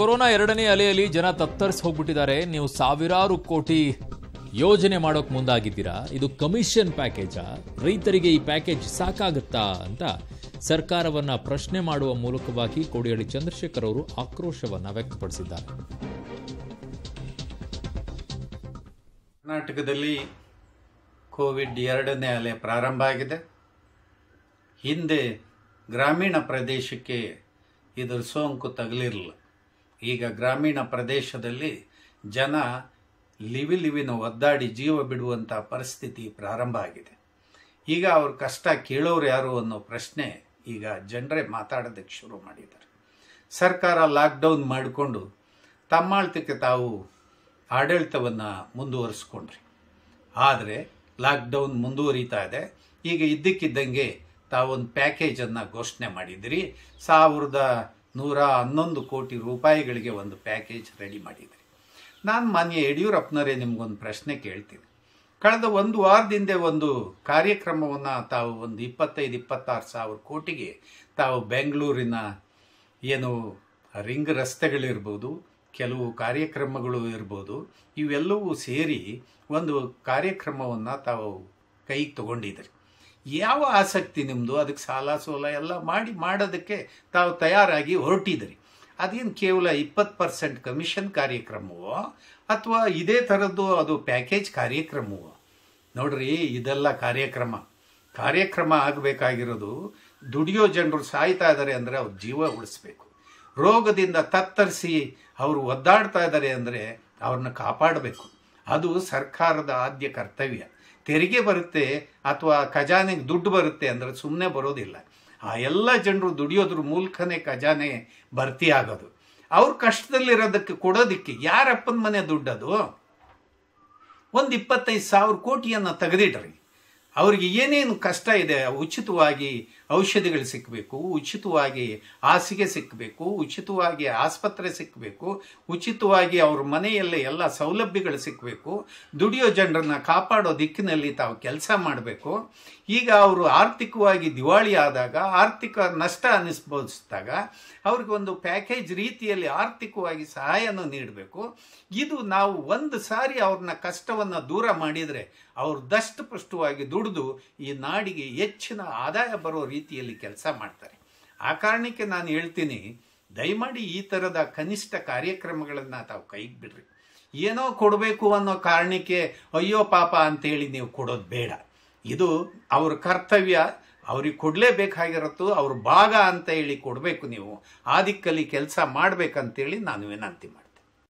corona ಎರಡನೇ ಅಲೆಯಲ್ಲಿ ಜನ ತತ್ತರಿಸಿ ಹೋಗ್ಬಿಟ್ಟಿದ್ದಾರೆ ನೀವು ಸಾವಿರಾರು ಕೋಟಿ ಯೋಜನೆ ಮಾಡೋಕ್ ಮುಂದಾಗಿದ್ದೀರಾ ಇದು ಕಮಿಷನ್ ಪ್ಯಾಕೇಜಾ ರೈತರಿಗೆ ಈ ಪ್ಯಾಕೇಜ್ ಸಾಕಾಗುತ್ತಾ ಅಂತ ಸರ್ಕಾರವನ್ನ ಪ್ರಶ್ನೆ ಮಾಡುವ ಮೂಲಕವಾಗಿ ಕೋಡಿಹಳ್ಳಿ ಚಂದ್ರಶೇಖರ್ ಅವರು ಆಕ್ರೋಶವನ್ನ ವ್ಯಕ್ತಪಡಿಸಿದ್ದಾರೆ ಕರ್ನಾಟಕದಲ್ಲಿ ಕೋವಿಡ್ ಎರಡನೇ ಅಲೆ ಪ್ರಾರಂಭ ಆಗಿದೆ ಹಿಂದೆ ಗ್ರಾಮೀಣ ಪ್ರದೇಶಕ್ಕೆ ಇದರ ಸೋಂಕು ತಗಲಿರಲಿಲ್ಲ ಈಗ ಗ್ರಾಮೀಣ ಪ್ರದೇಶದಲ್ಲಿ ಜನ ಲಿವಿ ಲಿವಿನ ಒದ್ದಾಡಿ ಜೀವ ಬಿಡುವಂಥ ಪರಿಸ್ಥಿತಿ ಪ್ರಾರಂಭ ಆಗಿದೆ ಈಗ ಅವ್ರ ಕಷ್ಟ ಕೇಳೋರು ಯಾರು ಅನ್ನೋ ಪ್ರಶ್ನೆ ಈಗ ಜನರೇ ಮಾತಾಡೋದಕ್ಕೆ ಶುರು ಮಾಡಿದ್ದಾರೆ ಸರ್ಕಾರ ಲಾಕ್ಡೌನ್ ಮಾಡಿಕೊಂಡು ತಮ್ಮಾಳ್ತಕ್ಕೆ ತಾವು ಆಡಳಿತವನ್ನು ಮುಂದುವರಿಸ್ಕೊಂಡ್ರಿ ಆದರೆ ಲಾಕ್ಡೌನ್ ಮುಂದುವರಿತಾ ಇದೆ ಈಗ ಇದ್ದಕ್ಕಿದ್ದಂಗೆ ತಾವೊಂದು ಪ್ಯಾಕೇಜನ್ನು ಘೋಷಣೆ ಮಾಡಿದಿರಿ ಸಾವಿರದ ನೂರ ಹನ್ನೊಂದು ಕೋಟಿ ರೂಪಾಯಿಗಳಿಗೆ ಒಂದು ಪ್ಯಾಕೇಜ್ ರೆಡಿ ಮಾಡಿದಿರಿ ನಾನು ಮಾನ್ಯ ಯಡಿಯೂರಪ್ಪನವರೇ ನಿಮಗೊಂದು ಪ್ರಶ್ನೆ ಕೇಳ್ತೀನಿ ಕಳೆದ ಒಂದು ವಾರದಿಂದ ಒಂದು ಕಾರ್ಯಕ್ರಮವನ್ನು ತಾವು ಒಂದು ಇಪ್ಪತ್ತೈದು ಇಪ್ಪತ್ತಾರು ಸಾವಿರ ಕೋಟಿಗೆ ತಾವು ಬೆಂಗಳೂರಿನ ಏನು ರಿಂಗ್ ರಸ್ತೆಗಳಿರ್ಬೋದು ಕೆಲವು ಕಾರ್ಯಕ್ರಮಗಳು ಇರ್ಬೋದು ಇವೆಲ್ಲವೂ ಸೇರಿ ಒಂದು ಕಾರ್ಯಕ್ರಮವನ್ನು ತಾವು ಕೈಗೆ ತಗೊಂಡಿದ್ರಿ ಯಾವ ಆಸಕ್ತಿ ನಿಮ್ಮದು ಅದಕ್ಕೆ ಸಾಲ ಸೋಲ ಎಲ್ಲ ಮಾಡಿ ಮಾಡೋದಕ್ಕೆ ತಾವು ತಯಾರಾಗಿ ಹೊರಟಿದ್ರಿ ಅದೇನು ಕೇವಲ ಇಪ್ಪತ್ತು ಪರ್ಸೆಂಟ್ ಕಮಿಷನ್ ಕಾರ್ಯಕ್ರಮವೋ ಅಥವಾ ಇದೇ ಥರದ್ದು ಅದು ಪ್ಯಾಕೇಜ್ ಕಾರ್ಯಕ್ರಮವೋ ನೋಡ್ರಿ ಇದೆಲ್ಲ ಕಾರ್ಯಕ್ರಮ ಕಾರ್ಯಕ್ರಮ ಆಗಬೇಕಾಗಿರೋದು ದುಡಿಯೋ ಜನರು ಸಾಯ್ತಾ ಇದ್ದಾರೆ ಅಂದರೆ ಅವ್ರ ಜೀವ ಉಳಿಸ್ಬೇಕು ರೋಗದಿಂದ ತತ್ತರಿಸಿ ಅವರು ಒದ್ದಾಡ್ತಾ ಇದ್ದಾರೆ ಅಂದರೆ ಅವ್ರನ್ನ ಕಾಪಾಡಬೇಕು ಅದು ಸರ್ಕಾರದ ಆದ್ಯ ಕರ್ತವ್ಯ ತೆರಿಗೆ ಬರುತ್ತೆ ಅಥವಾ ಖಜಾನೆಗೆ ದುಡ್ಡು ಬರುತ್ತೆ ಅಂದರೆ ಸುಮ್ಮನೆ ಬರೋದಿಲ್ಲ ಆ ಎಲ್ಲ ಜನರು ದುಡಿಯೋದ್ರ ಮೂಲಕನೇ ಖಜಾನೆ ಭರ್ತಿ ಆಗೋದು ಅವ್ರ ಕಷ್ಟದಲ್ಲಿರೋದಕ್ಕೆ ಕೊಡೋದಕ್ಕೆ ಯಾರಪ್ಪನ ಮನೆ ದುಡ್ಡದು ಒಂದು ಇಪ್ಪತ್ತೈದು ಸಾವಿರ ಕೋಟಿಯನ್ನು ತೆಗೆದಿಡ್ರಿ ಅವ್ರಿಗೆ ಏನೇನು ಕಷ್ಟ ಇದೆ ಉಚಿತವಾಗಿ ಔಷಧಿಗಳು ಸಿಕ್ಕಬೇಕು ಉಚಿತವಾಗಿ ಹಾಸಿಗೆ ಸಿಕ್ಕಬೇಕು ಉಚಿತವಾಗಿ ಆಸ್ಪತ್ರೆ ಸಿಕ್ಕಬೇಕು ಉಚಿತವಾಗಿ ಅವ್ರ ಮನೆಯಲ್ಲೇ ಎಲ್ಲ ಸೌಲಭ್ಯಗಳು ಸಿಕ್ಕಬೇಕು ದುಡಿಯೋ ಜನರನ್ನ ಕಾಪಾಡೋ ದಿಕ್ಕಿನಲ್ಲಿ ತಾವು ಕೆಲಸ ಮಾಡಬೇಕು ಈಗ ಅವರು ಆರ್ಥಿಕವಾಗಿ ದಿವಾಳಿ ಆದಾಗ ಆರ್ಥಿಕ ನಷ್ಟ ಅನಿಸ್ಬೋದಿಸಿದಾಗ ಅವ್ರಿಗೆ ಒಂದು ಪ್ಯಾಕೇಜ್ ರೀತಿಯಲ್ಲಿ ಆರ್ಥಿಕವಾಗಿ ಸಹಾಯನ ನೀಡಬೇಕು ಇದು ನಾವು ಒಂದು ಸಾರಿ ಅವ್ರನ್ನ ಕಷ್ಟವನ್ನು ದೂರ ಮಾಡಿದರೆ ಅವ್ರು ದಷ್ಟಪುಷ್ಟವಾಗಿ ದುಡಿದು ಈ ನಾಡಿಗೆ ಹೆಚ್ಚಿನ ಆದಾಯ ಬರೋ ರೀತಿಯಲ್ಲಿ ಕೆಲಸ ಮಾಡ್ತಾರೆ ಆ ಕಾರಣಕ್ಕೆ ನಾನು ಹೇಳ್ತೀನಿ ದಯಮಾಡಿ ಈ ಥರದ ಕನಿಷ್ಠ ಕಾರ್ಯಕ್ರಮಗಳನ್ನು ತಾವು ಕೈಗೆ ಬಿಡ್ರಿ ಏನೋ ಕೊಡಬೇಕು ಅನ್ನೋ ಕಾರಣಕ್ಕೆ ಅಯ್ಯೋ ಪಾಪ ಅಂತೇಳಿ ನೀವು ಕೊಡೋದು ಬೇಡ ಇದು ಅವ್ರ ಕರ್ತವ್ಯ ಅವ್ರಿಗೆ ಕೊಡಲೇಬೇಕಾಗಿರತ್ತು ಅವ್ರ ಭಾಗ ಅಂತ ಹೇಳಿ ಕೊಡಬೇಕು ನೀವು ಆ ದಿಕ್ಕಲ್ಲಿ ಕೆಲಸ ಮಾಡಬೇಕಂತೇಳಿ ನಾನು ವಿನಂತಿ ಮಾಡ್ತೀನಿ